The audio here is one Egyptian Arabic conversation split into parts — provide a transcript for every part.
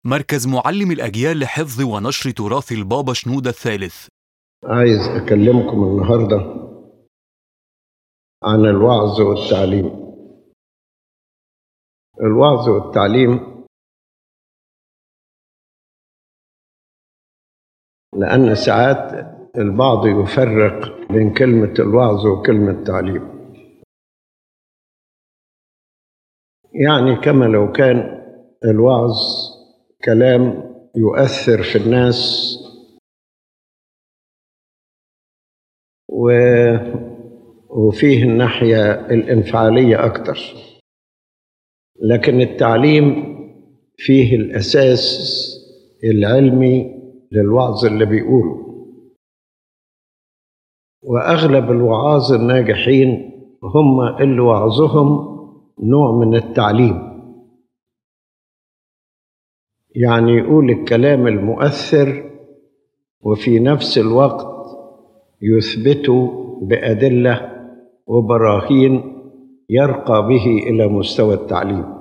مركز معلم الأجيال لحفظ ونشر تراث البابا شنودة الثالث عايز أكلمكم النهاردة عن الوعظ والتعليم الوعظ والتعليم لأن ساعات البعض يفرق بين كلمة الوعظ وكلمة التعليم يعني كما لو كان الوعظ كلام يؤثر في الناس و... وفيه الناحية الانفعالية أكتر لكن التعليم فيه الأساس العلمي للوعظ اللي بيقوله وأغلب الوعاظ الناجحين هم اللي وعظهم نوع من التعليم يعني يقول الكلام المؤثر وفي نفس الوقت يثبته بأدلة وبراهين يرقى به إلى مستوى التعليم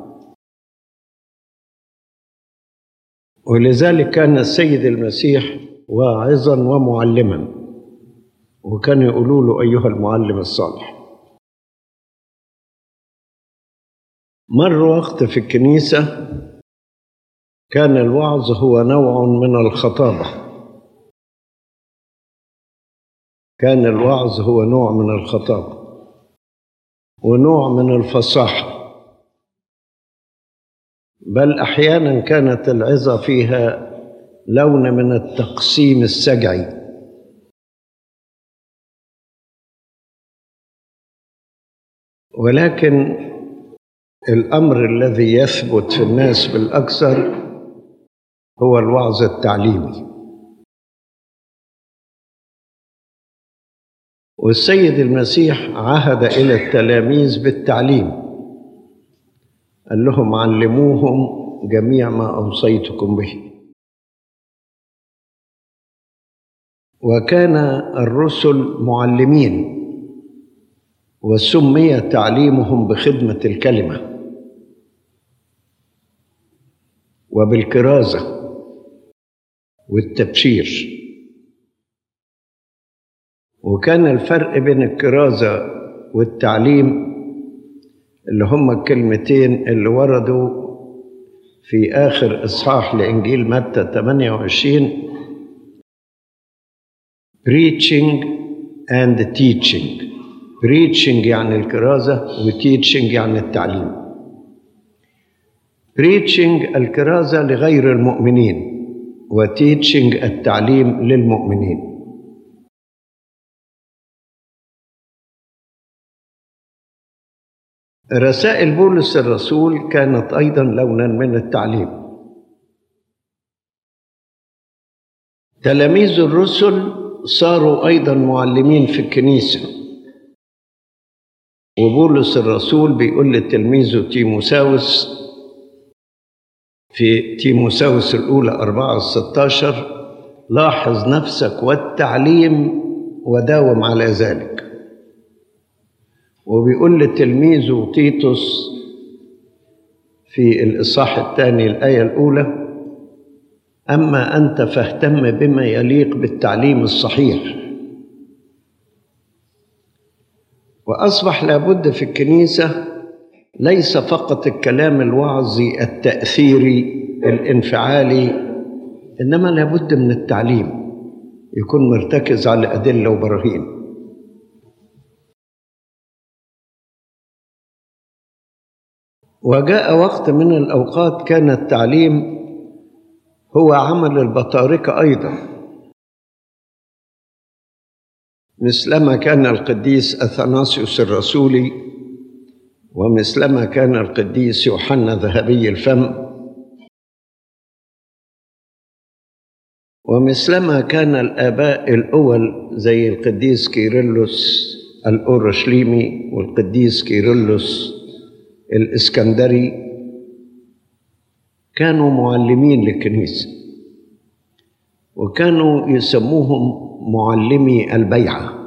ولذلك كان السيد المسيح واعظا ومعلما وكانوا يقولوا له أيها المعلم الصالح مر وقت في الكنيسة كان الوعظ هو نوع من الخطابة كان الوعظ هو نوع من الخطابة ونوع من الفصاحة بل أحيانا كانت العظة فيها لون من التقسيم السجعي ولكن الأمر الذي يثبت في الناس بالأكثر هو الوعظ التعليمي والسيد المسيح عهد إلى التلاميذ بالتعليم قال لهم علموهم جميع ما أوصيتكم به وكان الرسل معلمين وسمي تعليمهم بخدمة الكلمة وبالكرازة والتبشير وكان الفرق بين الكرازة والتعليم اللي هما الكلمتين اللي وردوا في آخر إصحاح لإنجيل متى 28 preaching and teaching preaching يعني الكرازة وteaching يعني التعليم preaching الكرازة لغير المؤمنين وتيتشنج التعليم للمؤمنين رسائل بولس الرسول كانت ايضا لونا من التعليم تلاميذ الرسل صاروا ايضا معلمين في الكنيسه وبولس الرسول بيقول لتلميذه تيموساوس في تيموساوس الأولى أربعة ستاشر لاحظ نفسك والتعليم وداوم على ذلك وبيقول لتلميذه تيتوس في الإصحاح الثاني الآية الأولى أما أنت فاهتم بما يليق بالتعليم الصحيح وأصبح لابد في الكنيسة ليس فقط الكلام الوعظي التأثيري الانفعالي إنما لابد من التعليم يكون مرتكز على أدلة وبراهين وجاء وقت من الأوقات كان التعليم هو عمل البطاركة أيضا مثلما كان القديس أثناسيوس الرسولي ومثلما كان القديس يوحنا ذهبي الفم ومثلما كان الآباء الأول زي القديس كيرلس الأورشليمي والقديس كيرلس الإسكندري كانوا معلمين للكنيسة وكانوا يسموهم معلمي البيعه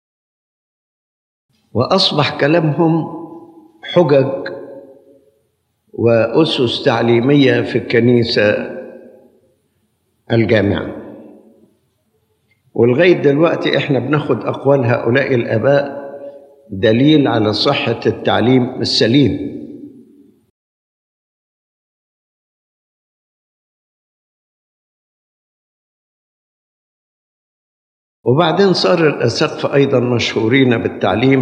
واصبح كلامهم حجج وأسس تعليمية في الكنيسة الجامعة ولغاية دلوقتي احنا بناخد أقوال هؤلاء الآباء دليل على صحة التعليم السليم وبعدين صار الأسقف أيضا مشهورين بالتعليم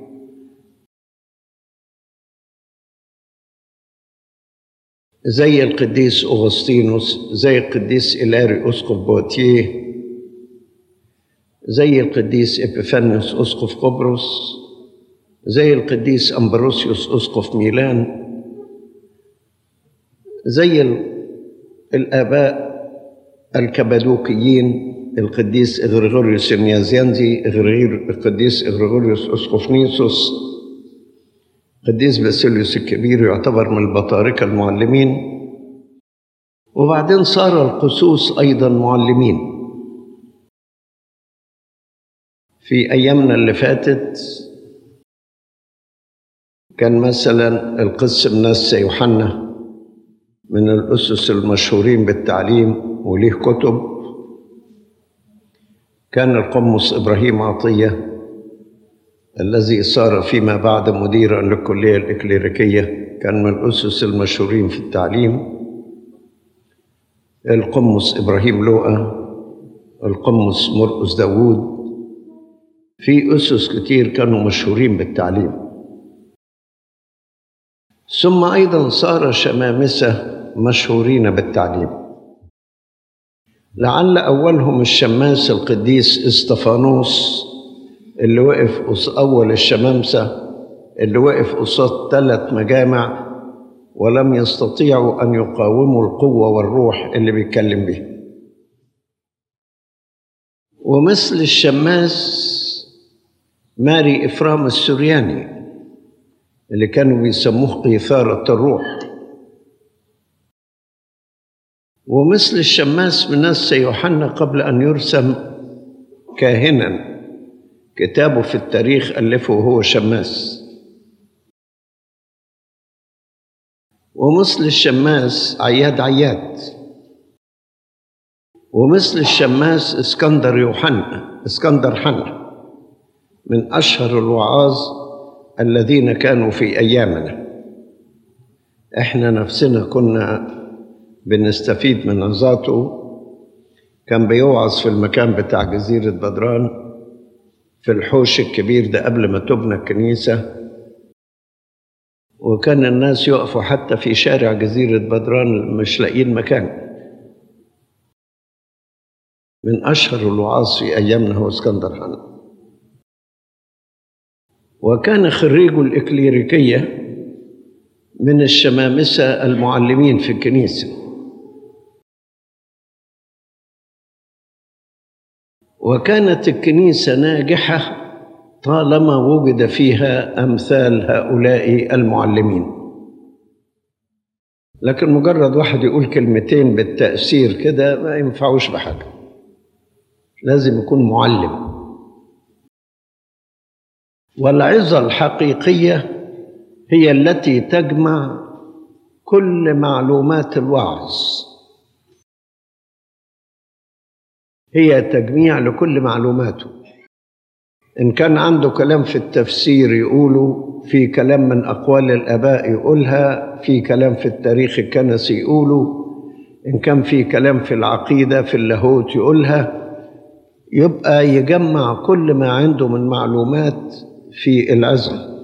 زي القديس أغسطينوس زي القديس إلاري أسقف بوتيه زي القديس إبيفانيوس أسقف قبرص زي القديس أمبروسيوس أسقف ميلان زي الآباء الكبادوكيين القديس إغريغوريوس النيازيانزي القديس إغريغوريوس أسقف نيسوس القديس باسيليوس الكبير يعتبر من البطاركة المعلمين وبعدين صار القسوس أيضا معلمين في أيامنا اللي فاتت كان مثلا القس منسى يوحنا من الأسس المشهورين بالتعليم وليه كتب كان القمص إبراهيم عطية الذي صار فيما بعد مديرا للكلية الإكليريكية كان من الأسس المشهورين في التعليم القمص إبراهيم لوقا القمص مرقس داوود في أسس كتير كانوا مشهورين بالتعليم ثم أيضا صار شمامسة مشهورين بالتعليم لعل أولهم الشماس القديس استفانوس اللي وقف أول الشمامسة اللي وقف قصاد ثلاث مجامع ولم يستطيعوا أن يقاوموا القوة والروح اللي بيتكلم بيها ومثل الشماس ماري إفرام السورياني اللي كانوا بيسموه قيثارة الروح ومثل الشماس منسى يوحنا قبل أن يرسم كاهنا كتابه في التاريخ ألفه وهو شماس ومثل الشماس عياد عياد ومثل الشماس اسكندر يوحنا اسكندر حنا من أشهر الوعاظ الذين كانوا في أيامنا إحنا نفسنا كنا بنستفيد من عظاته كان بيوعظ في المكان بتاع جزيرة بدران في الحوش الكبير ده قبل ما تبنى الكنيسة وكان الناس يقفوا حتى في شارع جزيرة بدران مش لاقيين مكان من أشهر الوعاظ في أيامنا هو اسكندر حنا وكان خريج الإكليريكية من الشمامسة المعلمين في الكنيسة وكانت الكنيسة ناجحة طالما وجد فيها أمثال هؤلاء المعلمين لكن مجرد واحد يقول كلمتين بالتأثير كده ما ينفعوش بحاجة لازم يكون معلم والعظة الحقيقية هي التي تجمع كل معلومات الوعظ هي تجميع لكل معلوماته إن كان عنده كلام في التفسير يقوله في كلام من أقوال الآباء يقولها في كلام في التاريخ الكنسي يقوله إن كان في كلام في العقيدة في اللاهوت يقولها يبقى يجمع كل ما عنده من معلومات في العظة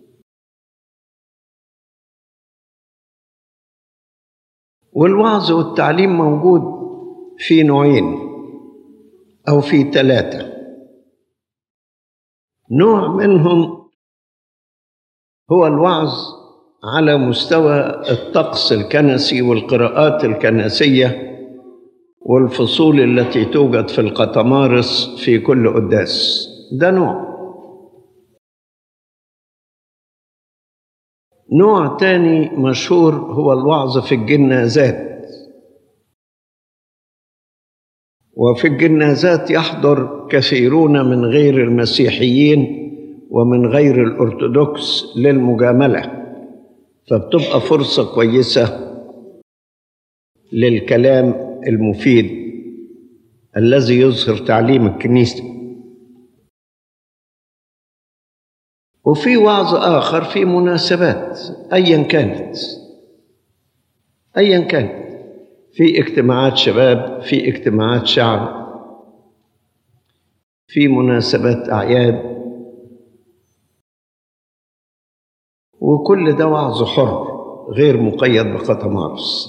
والوعظ والتعليم موجود في نوعين أو في ثلاثة نوع منهم هو الوعظ على مستوى الطقس الكنسي والقراءات الكنسية والفصول التي توجد في القطمارس في كل قداس ده نوع نوع تاني مشهور هو الوعظ في الجنازات وفي الجنازات يحضر كثيرون من غير المسيحيين ومن غير الأرثوذكس للمجاملة فبتبقى فرصة كويسة للكلام المفيد الذي يظهر تعليم الكنيسة وفي وعظ آخر في مناسبات أيا كانت أيا كانت في اجتماعات شباب في اجتماعات شعب في مناسبات أعياد وكل ده وعظ حر غير مقيد بقطمارس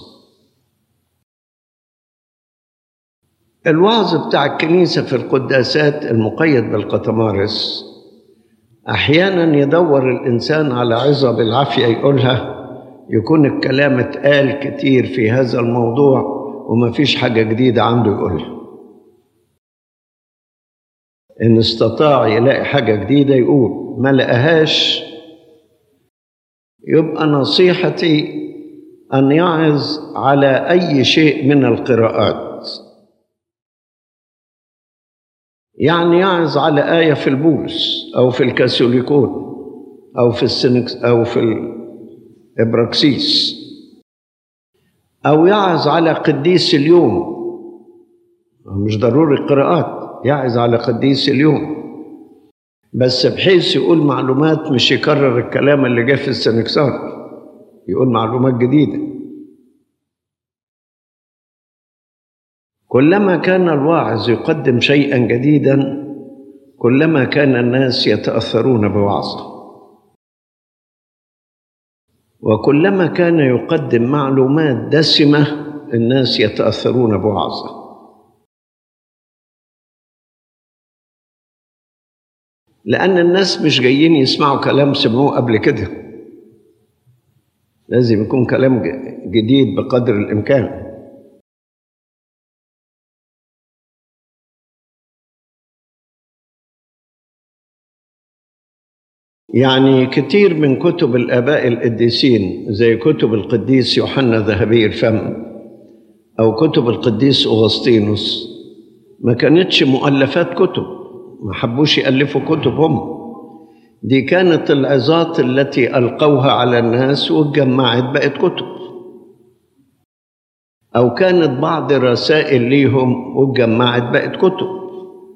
الوعظ بتاع الكنيسة في القداسات المقيد بالقطمارس أحيانا يدور الإنسان على عظة بالعافية يقولها يكون الكلام اتقال كتير في هذا الموضوع وما فيش حاجة جديدة عنده يقولها إن استطاع يلاقي حاجة جديدة يقول ما لقاهاش يبقى نصيحتي أن يعظ على أي شيء من القراءات يعني يعظ على آية في البولس أو في الكاثوليكون أو في السنكس أو في الإبراكسيس أو يعظ على قديس اليوم مش ضروري قراءات يعظ على قديس اليوم بس بحيث يقول معلومات مش يكرر الكلام اللي جه في السنكسار يقول معلومات جديده كلما كان الواعظ يقدم شيئا جديدا كلما كان الناس يتاثرون بوعظه وكلما كان يقدم معلومات دسمه الناس يتاثرون بوعظه لأن الناس مش جايين يسمعوا كلام سمعوه قبل كده لازم يكون كلام جديد بقدر الإمكان يعني كتير من كتب الآباء القديسين زي كتب القديس يوحنا ذهبي الفم أو كتب القديس أغسطينوس ما كانتش مؤلفات كتب ما حبوش يألفوا كتبهم دي كانت العظات التي ألقوها على الناس واتجمعت بقت كتب أو كانت بعض رسائل ليهم واتجمعت بقت كتب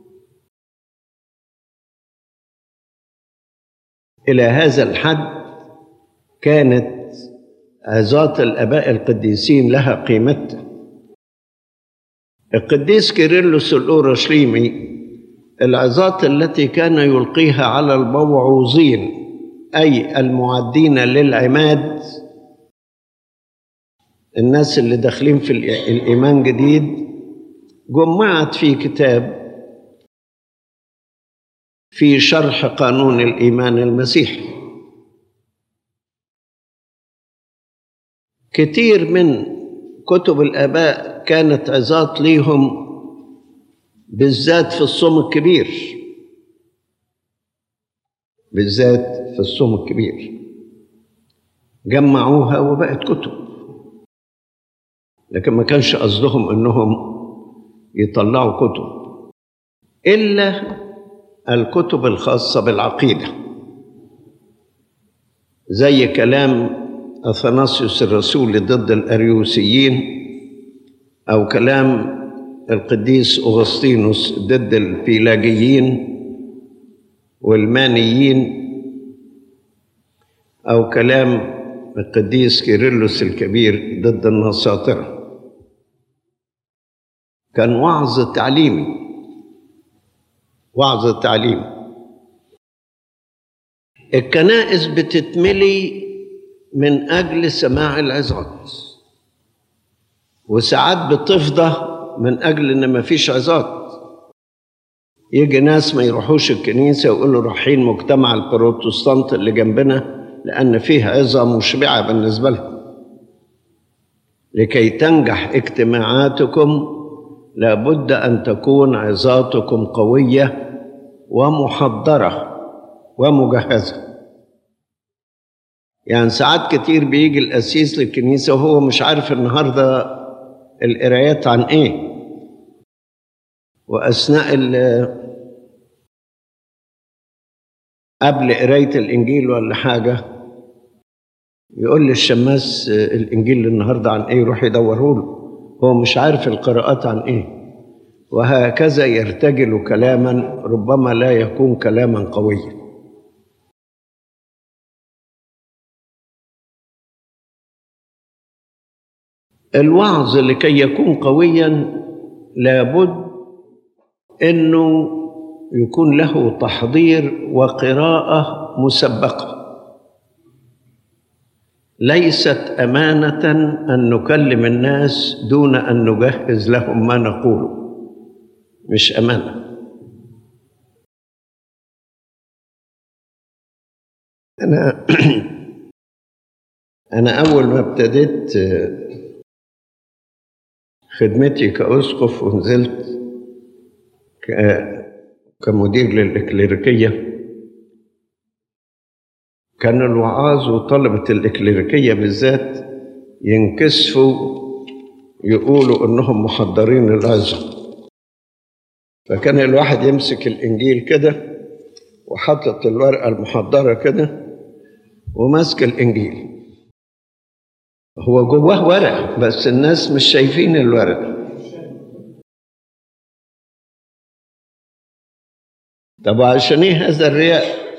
إلى هذا الحد كانت عظات الآباء القديسين لها قيمتها القديس كيرلس الأورشليمي العظات التي كان يلقيها على الموعوظين أي المعدين للعماد الناس اللي داخلين في الإيمان جديد جمعت في كتاب في شرح قانون الإيمان المسيحي كتير من كتب الآباء كانت عظات ليهم بالذات في الصوم الكبير بالذات في الصوم الكبير جمعوها وبقت كتب لكن ما كانش قصدهم انهم يطلعوا كتب الا الكتب الخاصه بالعقيده زي كلام اثناسيوس الرسول ضد الاريوسيين او كلام القديس أغسطينوس ضد البيلاجيين والمانيين أو كلام القديس كيرلس الكبير ضد النساطرة كان وعظ تعليمي وعظ تعليمي الكنائس بتتملي من أجل سماع العظات وساعات بتفضى من أجل إن ما فيش عظات يجي ناس ما يروحوش الكنيسة ويقولوا رايحين مجتمع البروتستانت اللي جنبنا لأن فيه عظة مشبعة بالنسبة لهم لكي تنجح اجتماعاتكم لابد أن تكون عظاتكم قوية ومحضرة ومجهزة يعني ساعات كتير بيجي القسيس للكنيسة وهو مش عارف النهارده القرايات عن ايه واثناء قبل قرايه الانجيل ولا حاجه يقول لي الشماس آه، الإنجيل النهاردة عن إيه يروح يدوره له هو مش عارف القراءات عن إيه وهكذا يرتجل كلاما ربما لا يكون كلاما قويا الوعظ لكي يكون قويا لابد انه يكون له تحضير وقراءه مسبقه ليست امانه ان نكلم الناس دون ان نجهز لهم ما نقوله مش امانه انا انا اول ما ابتديت خدمتي كاسقف ونزلت ك- كمدير للاكليريكيه كان الوعاظ وطلبة الإكليريكية بالذات ينكسفوا يقولوا إنهم محضرين العظة فكان الواحد يمسك الإنجيل كده وحاطط الورقة المحضرة كده وماسك الإنجيل هو جواه ورق بس الناس مش شايفين الورق طب عشان ايه هذا الرياء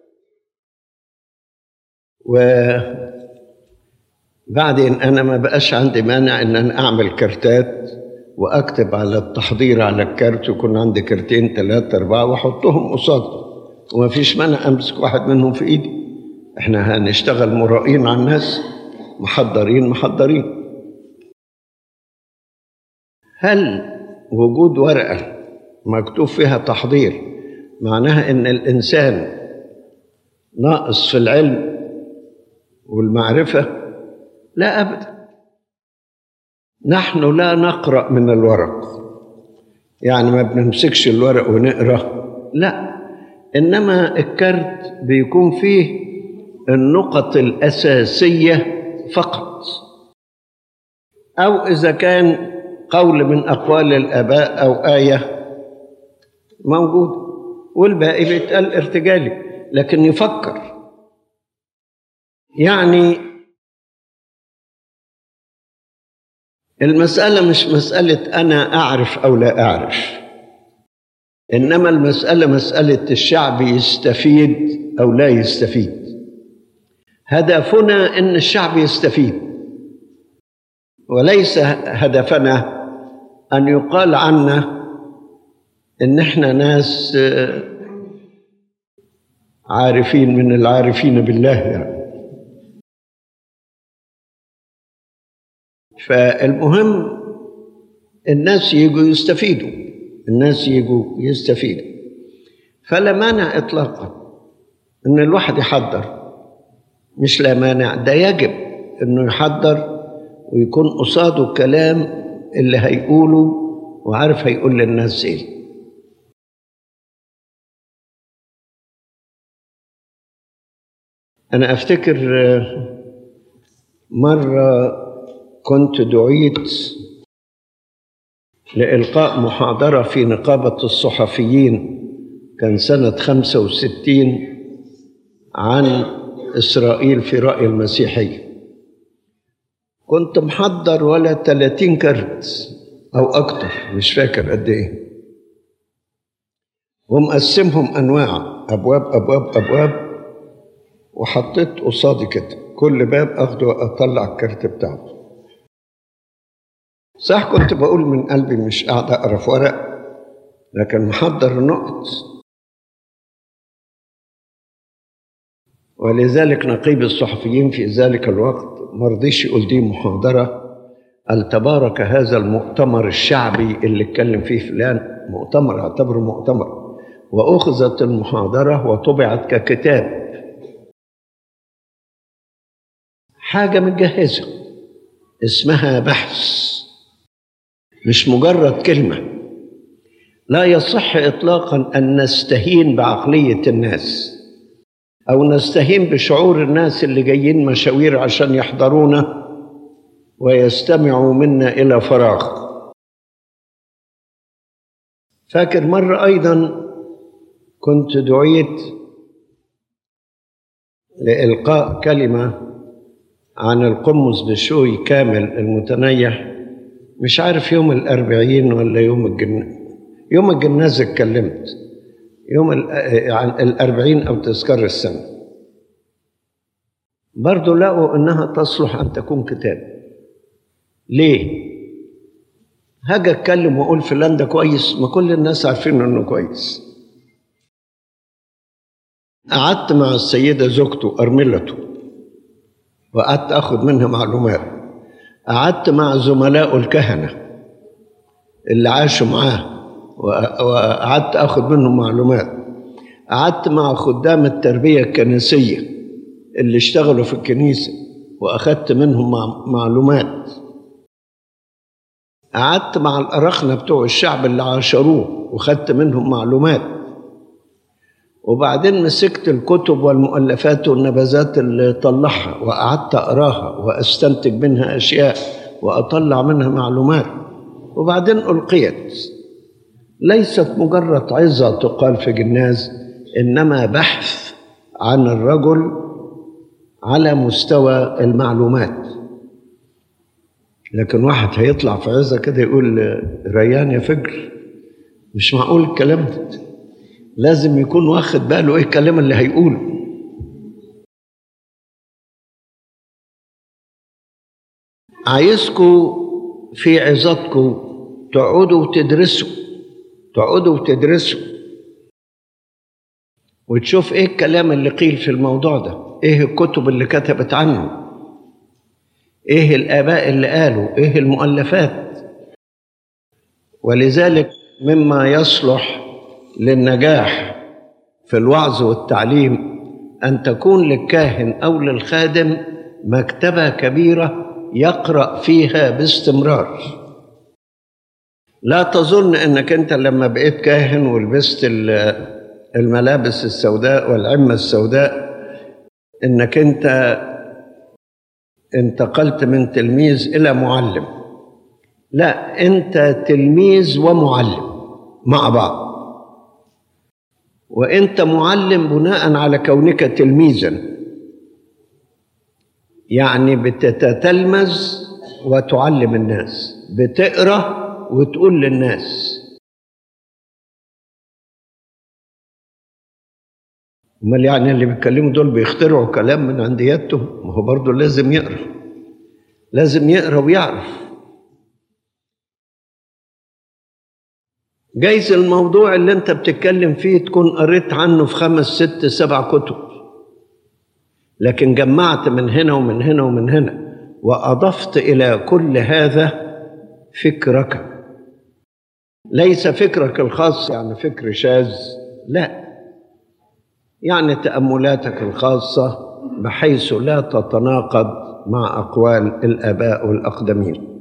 وبعدين انا ما بقاش عندي مانع ان انا اعمل كارتات واكتب على التحضير على الكارت يكون عندي كارتين ثلاثة أربعة واحطهم قصادي وما فيش مانع امسك واحد منهم في ايدي احنا هنشتغل مرائين على الناس محضرين محضرين هل وجود ورقة مكتوب فيها تحضير معناها ان الانسان ناقص في العلم والمعرفة لا أبدا نحن لا نقرأ من الورق يعني ما بنمسكش الورق ونقرأ لا إنما الكارت بيكون فيه النقط الأساسية فقط أو إذا كان قول من أقوال الآباء أو آية موجود والباقي بيتقال ارتجالي لكن يفكر يعني المسألة مش مسألة أنا أعرف أو لا أعرف إنما المسألة مسألة الشعب يستفيد أو لا يستفيد هدفنا إن الشعب يستفيد وليس هدفنا أن يقال عنا إن إحنا ناس آه، عارفين من العارفين بالله يعني فالمهم الناس يجوا يستفيدوا الناس يجوا يستفيدوا فلا مانع اطلاقا ان الواحد يحضر مش لا مانع ده يجب انه يحضر ويكون قصاده الكلام اللي هيقوله وعارف هيقول للناس ايه أنا أفتكر آه، مرة كنت دعيت لإلقاء محاضرة في نقابة الصحفيين كان سنة 65 عن إسرائيل في رأي المسيحية كنت محضر ولا 30 كارت أو أكتر مش فاكر قد إيه ومقسمهم أنواع أبواب أبواب أبواب وحطيت قصادي كده كل باب اخده اطلع الكارت بتاعته صح كنت بقول من قلبي مش قاعد اقرا في ورق لكن محضر النقط ولذلك نقيب الصحفيين في ذلك الوقت ما رضيش يقول دي محاضرة قال تبارك هذا المؤتمر الشعبي اللي اتكلم فيه فلان مؤتمر اعتبره مؤتمر وأخذت المحاضرة وطبعت ككتاب حاجة متجهزة اسمها بحث مش مجرد كلمة لا يصح إطلاقا أن نستهين بعقلية الناس أو نستهين بشعور الناس اللي جايين مشاوير عشان يحضرونا ويستمعوا منا إلى فراغ فاكر مرة أيضا كنت دعيت لإلقاء كلمة عن القمص بشوي كامل المتنيح مش عارف يوم الأربعين ولا يوم الجن يوم الجناز اتكلمت يوم ال- عن الأربعين أو تذكار السنة برضو لقوا إنها تصلح أن تكون كتاب ليه؟ هاجي أتكلم وأقول فلان ده كويس ما كل الناس عارفين إنه كويس قعدت مع السيدة زوجته أرملته وقعدت أخذ منها معلومات قعدت مع زملائه الكهنة اللي عاشوا معاه وق- وقعدت أخذ منهم معلومات قعدت مع خدام التربية الكنسية اللي اشتغلوا في الكنيسة وأخذت منهم مع- معلومات قعدت مع الأرخنة بتوع الشعب اللي عاشروه وخدت منهم معلومات وبعدين مسكت الكتب والمؤلفات والنبذات اللي طلعها وقعدت أقراها وأستنتج منها أشياء وأطلع منها معلومات وبعدين ألقيت ليست مجرد عظة تقال في جناز إنما بحث عن الرجل على مستوى المعلومات لكن واحد هيطلع في عظة كده يقول ريان يا فجر مش معقول الكلام ده لازم يكون واخد باله ايه الكلام اللي هيقوله عايزكم في عظاتكم تقعدوا وتدرسوا تقعدوا وتدرسوا وتشوف ايه الكلام اللي قيل في الموضوع ده ايه الكتب اللي كتبت عنه ايه الاباء اللي قالوا ايه المؤلفات ولذلك مما يصلح للنجاح في الوعظ والتعليم ان تكون للكاهن او للخادم مكتبه كبيره يقرا فيها باستمرار لا تظن انك انت لما بقيت كاهن ولبست ال- الملابس السوداء والعمه السوداء انك انت انتقلت من تلميذ الى معلم لا انت تلميذ ومعلم مع بعض وانت معلم بناء على كونك تلميذا يعني بتتتلمذ وتعلم الناس بتقرا وتقول للناس امال يعني اللي بيتكلموا دول بيخترعوا كلام من عندياتهم ما هو برضه لازم يقرا لازم يقرا ويعرف جايز الموضوع اللي انت بتتكلم فيه تكون قريت عنه في خمس ست سبع كتب لكن جمعت من هنا ومن هنا ومن هنا واضفت الى كل هذا فكرك ليس فكرك الخاص يعني فكر شاذ لا يعني تاملاتك الخاصه بحيث لا تتناقض مع اقوال الاباء والاقدمين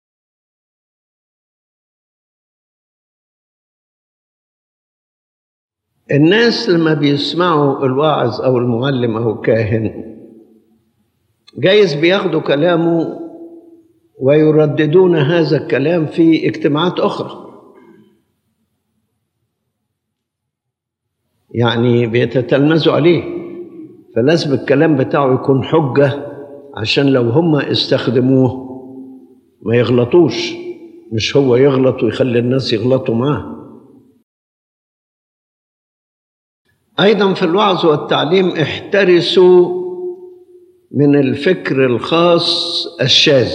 الناس لما بيسمعوا الواعظ او المعلم او الكاهن جايز بياخدوا كلامه ويرددون هذا الكلام في اجتماعات اخرى يعني بيتتلمذوا عليه فلازم الكلام بتاعه يكون حجه عشان لو هم استخدموه ما يغلطوش مش هو يغلط ويخلي الناس يغلطوا معاه ايضا في الوعظ والتعليم احترسوا من الفكر الخاص الشاذ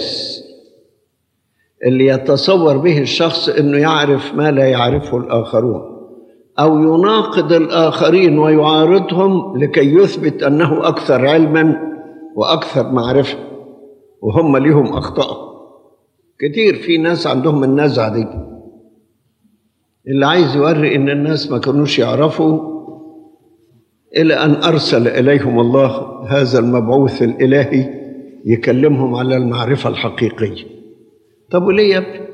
اللي يتصور به الشخص انه يعرف ما لا يعرفه الاخرون او يناقض الاخرين ويعارضهم لكي يثبت انه اكثر علما واكثر معرفه وهم ليهم اخطاء كتير في ناس عندهم النزعه دي اللي عايز يوري ان الناس ما كانوش يعرفوا إلى أن أرسل إليهم الله هذا المبعوث الإلهي يكلمهم على المعرفة الحقيقية طب وليه يا ابني؟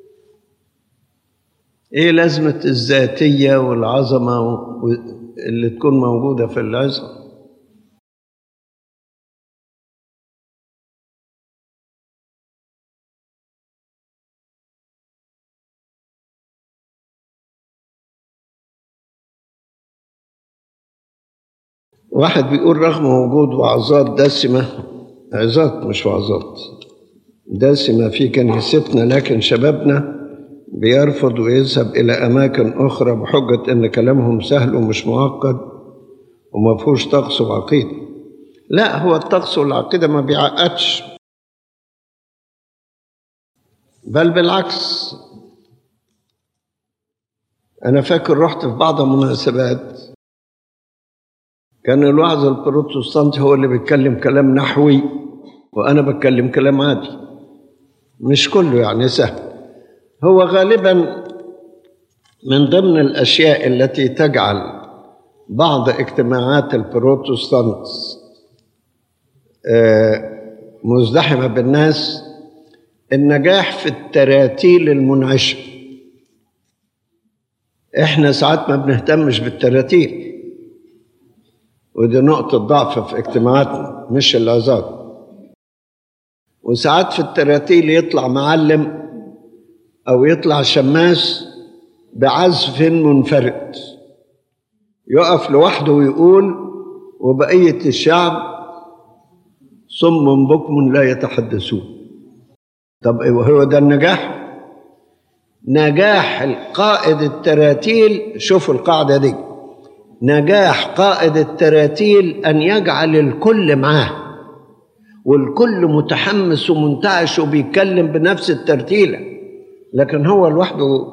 إيه لازمة الذاتية والعظمة و- اللي تكون موجودة في العظة واحد بيقول رغم وجود وعظات دسمة عظات مش وعظات دسمة في كنيستنا لكن شبابنا بيرفض ويذهب إلى أماكن أخرى بحجة إن كلامهم سهل ومش معقد وما فيهوش طقس وعقيدة لا هو الطقس والعقيدة ما بيعقدش بل بالعكس أنا فاكر رحت في بعض المناسبات كان الوعظ البروتستانتي هو اللي بيتكلم كلام نحوي وأنا بتكلم كلام عادي مش كله يعني سهل هو غالبا من ضمن الأشياء التي تجعل بعض اجتماعات البروتستانت آه، مزدحمة بالناس النجاح في التراتيل المنعشة احنا ساعات ما بنهتمش بالتراتيل ودي نقطة ضعف في اجتماعاتنا مش العظات وساعات في التراتيل يطلع معلم أو يطلع شماس بعزف منفرد يقف لوحده ويقول وبقية الشعب صم بكم لا يتحدثون طب هو ده النجاح نجاح القائد التراتيل شوفوا القاعدة دي نجاح قائد التراتيل أن يجعل الكل معاه والكل متحمس ومنتعش وبيتكلم بنفس الترتيلة لكن هو لوحده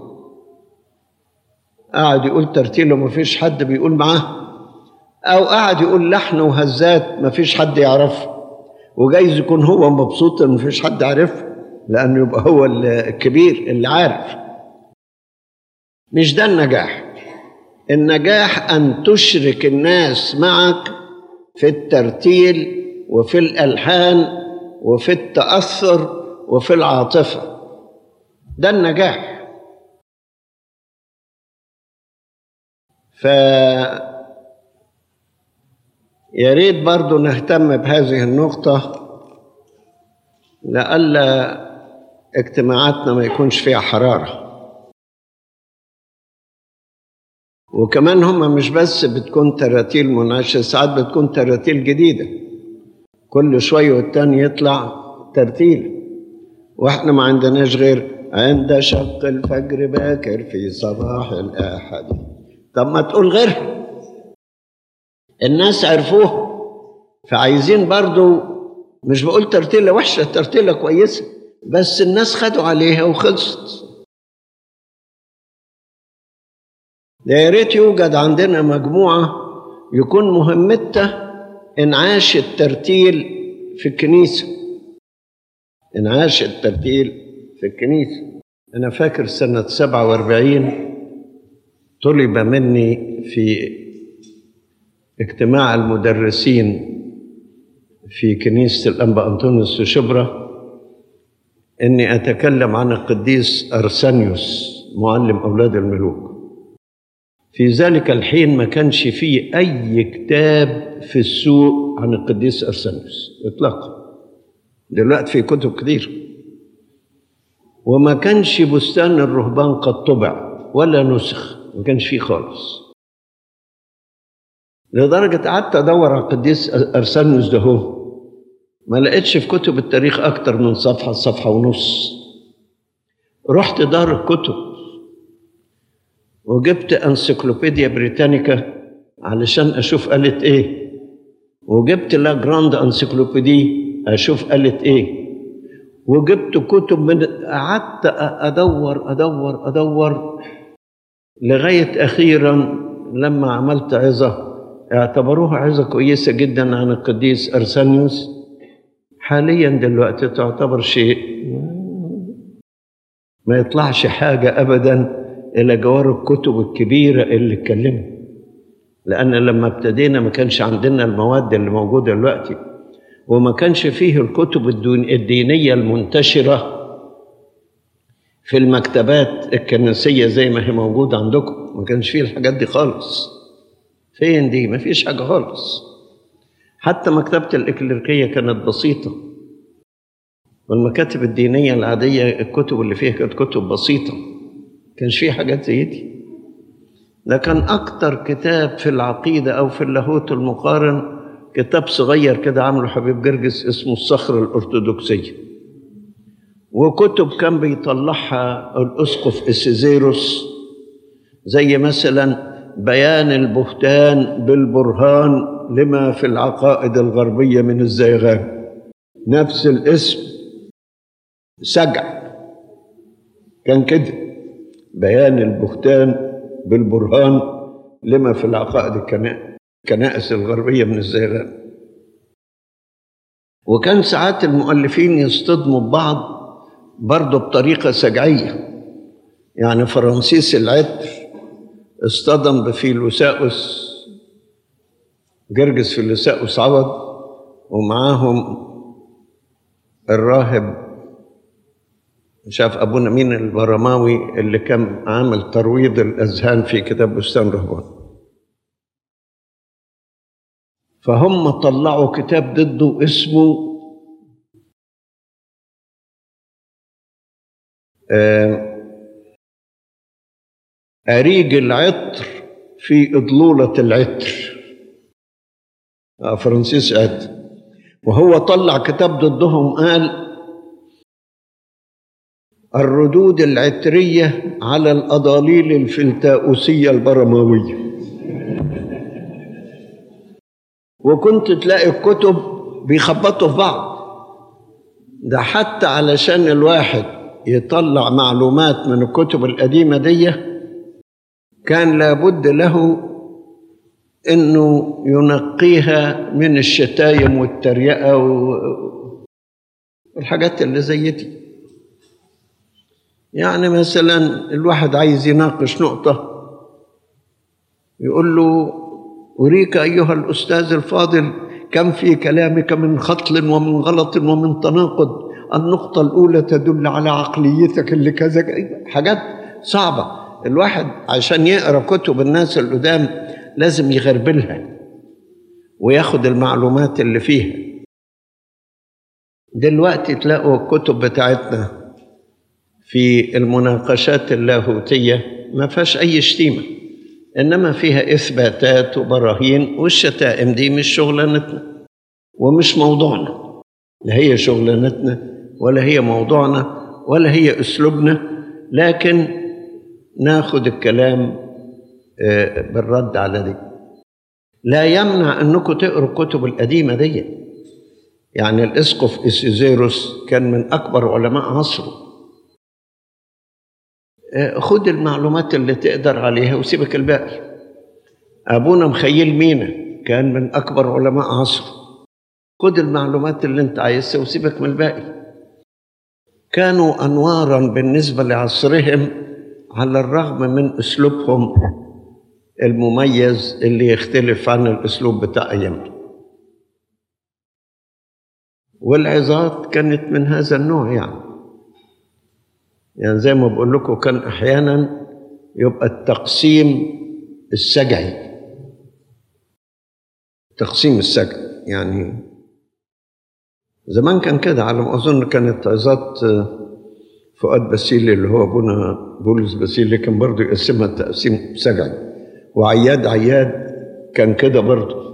قاعد يقول ترتيله ومفيش حد بيقول معاه أو قاعد يقول لحن وهزات مفيش حد يعرفه وجايز يكون هو مبسوط إن مفيش حد عارفه لأنه يبقى هو الكبير اللي عارف مش ده النجاح النجاح أن تشرك الناس معك في الترتيل وفي الألحان وفي التأثر وفي العاطفة ده النجاح ف يا ريت برضو نهتم بهذه النقطة لئلا اجتماعاتنا ما يكونش فيها حرارة وكمان هم مش بس بتكون تراتيل منعشة ساعات بتكون تراتيل جديدة كل شوية والتاني يطلع ترتيل واحنا ما عندناش غير عند شق الفجر باكر في صباح الأحد طب ما تقول غيرها الناس عرفوها فعايزين برضو مش بقول ترتيلة وحشة ترتيلة كويسة بس الناس خدوا عليها وخلصت ده يا ريت يوجد عندنا مجموعة يكون مهمتها إنعاش الترتيل في الكنيسة إنعاش الترتيل في الكنيسة أنا فاكر سنة 47 طلب مني في اجتماع المدرسين في كنيسة الأنبا أنطونيوس في شبرا إني أتكلم عن القديس أرسانيوس معلم أولاد الملوك في ذلك الحين ما كانش فيه أي كتاب في السوق عن القديس أرسانيوس إطلاقا دلوقتي في كتب كتير وما كانش بستان الرهبان قد طبع ولا نسخ ما كانش فيه خالص لدرجة قعدت أدور على القديس أرسانيوس ده هو ما لقيتش في كتب التاريخ أكتر من صفحة صفحة ونص رحت دار الكتب وجبت انسيكلوبيديا بريتانيكا علشان اشوف قالت ايه وجبت لا جراند انسيكلوبيدي اشوف قالت ايه وجبت كتب من قعدت ادور ادور ادور لغايه اخيرا لما عملت عظه اعتبروها عظه كويسه جدا عن القديس ارسانيوس حاليا دلوقتي تعتبر شيء ما يطلعش حاجه ابدا إلى جوار الكتب الكبيرة اللي اتكلموا لأن لما ابتدينا ما كانش عندنا المواد اللي موجودة دلوقتي وما كانش فيه الكتب الدينية المنتشرة في المكتبات الكنسية زي ما هي موجودة عندكم ما كانش فيه الحاجات دي خالص فين دي ما فيش حاجة خالص حتى مكتبة الإكليريكية كانت بسيطة والمكاتب الدينية العادية الكتب اللي فيها كانت كتب بسيطة كانش فيه حاجات زي دي ده كان أكتر كتاب في العقيدة أو في اللاهوت المقارن كتاب صغير كده عامله حبيب جرجس اسمه الصخرة الأرثوذكسية وكتب كان بيطلعها الأسقف إسيزيروس زي مثلا بيان البهتان بالبرهان لما في العقائد الغربية من الزيغان نفس الاسم سجع كان كده بيان البهتان بالبرهان لما في العقائد الكنائس الغربية من الزيغان وكان ساعات المؤلفين يصطدموا ببعض برضه بطريقة سجعية يعني فرانسيس العطر اصطدم بفيلوساؤس جرجس فيلوساؤس عوض ومعاهم الراهب شاف ابونا مين البرماوي اللي كان عامل ترويض الاذهان في كتاب بستان رهبان فهم طلعوا كتاب ضده اسمه أريج العطر في إضلولة العطر آه فرانسيس عطر وهو طلع كتاب ضدهم قال الردود العطرية على الأضاليل الفلتاؤسية البرماوية وكنت تلاقي الكتب بيخبطوا في بعض ده حتى علشان الواحد يطلع معلومات من الكتب القديمة دي كان لابد له انه ينقيها من الشتايم والتريقة والحاجات اللي زي دي يعني مثلا الواحد عايز يناقش نقطة يقول له أريك أيها الأستاذ الفاضل كم في كلامك من خطل ومن غلط ومن تناقض النقطة الأولى تدل على عقليتك اللي كذا حاجات صعبة الواحد عشان يقرأ كتب الناس القدام لازم يغربلها وياخد المعلومات اللي فيها دلوقتي تلاقوا الكتب بتاعتنا في المناقشات اللاهوتية ما فيهاش أي شتيمة إنما فيها إثباتات وبراهين والشتائم دي مش شغلانتنا ومش موضوعنا لا هي شغلانتنا ولا هي موضوعنا ولا هي أسلوبنا لكن ناخد الكلام بالرد على دي لا يمنع أنكم تقروا الكتب القديمة دي يعني الإسقف إسيزيروس كان من أكبر علماء عصره خد المعلومات اللي تقدر عليها وسيبك الباقي أبونا مخيل مينا كان من أكبر علماء عصره خد المعلومات اللي انت عايزها وسيبك من الباقي كانوا أنوارا بالنسبة لعصرهم على الرغم من أسلوبهم المميز اللي يختلف عن الأسلوب بتاع أيامنا والعظات كانت من هذا النوع يعني يعني زي ما بقول لكم كان احيانا يبقى التقسيم السجعي تقسيم السجع يعني زمان كان كده على ما اظن كانت عظات فؤاد باسيلي اللي هو ابونا بولس باسيلي كان برضه يقسمها تقسيم سجعي وعياد عياد كان كده برضه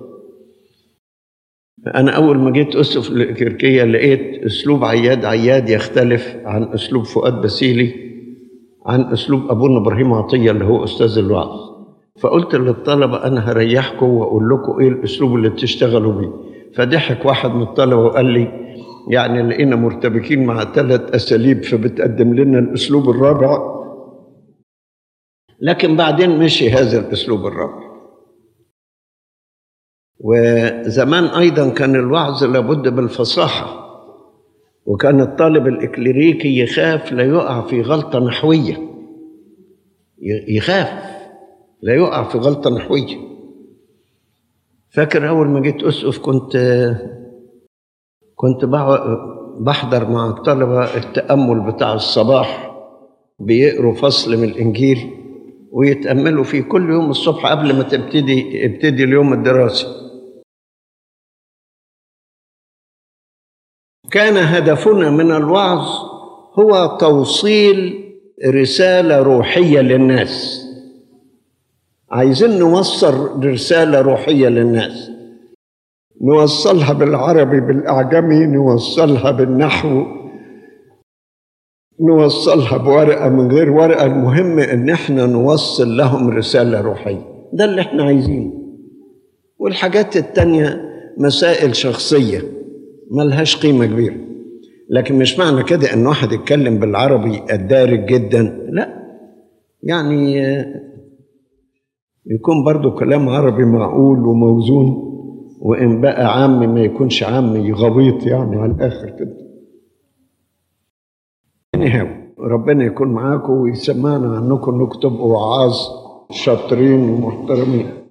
أنا أول ما جيت أسقف الكركية لقيت أسلوب عياد عياد يختلف عن أسلوب فؤاد باسيلي عن أسلوب أبونا إبراهيم عطية اللي هو أستاذ الوعظ فقلت للطلبة أنا هريحكم وأقول لكم إيه الأسلوب اللي بتشتغلوا بيه فضحك واحد من الطلبة وقال لي يعني لقينا مرتبكين مع ثلاث أساليب فبتقدم لنا الأسلوب الرابع لكن بعدين مشي هذا الأسلوب الرابع وزمان أيضا كان الوعظ لابد بالفصاحة وكان الطالب الإكليريكي يخاف لا يقع في غلطة نحوية يخاف لا يقع في غلطة نحوية فاكر أول ما جيت أسقف كنت كنت بحضر مع الطلبة التأمل بتاع الصباح بيقروا فصل من الإنجيل ويتأملوا فيه كل يوم الصبح قبل ما تبتدي ابتدي اليوم الدراسي كان هدفنا من الوعظ هو توصيل رسالة روحية للناس عايزين نوصل رسالة روحية للناس نوصلها بالعربي بالأعجمي نوصلها بالنحو نوصلها بورقة من غير ورقة المهم إن إحنا نوصل لهم رسالة روحية ده اللي إحنا عايزينه والحاجات التانية مسائل شخصية ملهاش قيمة كبيرة لكن مش معنى كده إن واحد يتكلم بالعربي الدارج جدا لا يعني يكون برضو كلام عربي معقول وموزون وإن بقى عام ما يكونش عام غبيط يعني على الآخر كده anyhow ربنا يكون معاكم ويسمعنا عنكم انكم تبقوا وعاظ شاطرين ومحترمين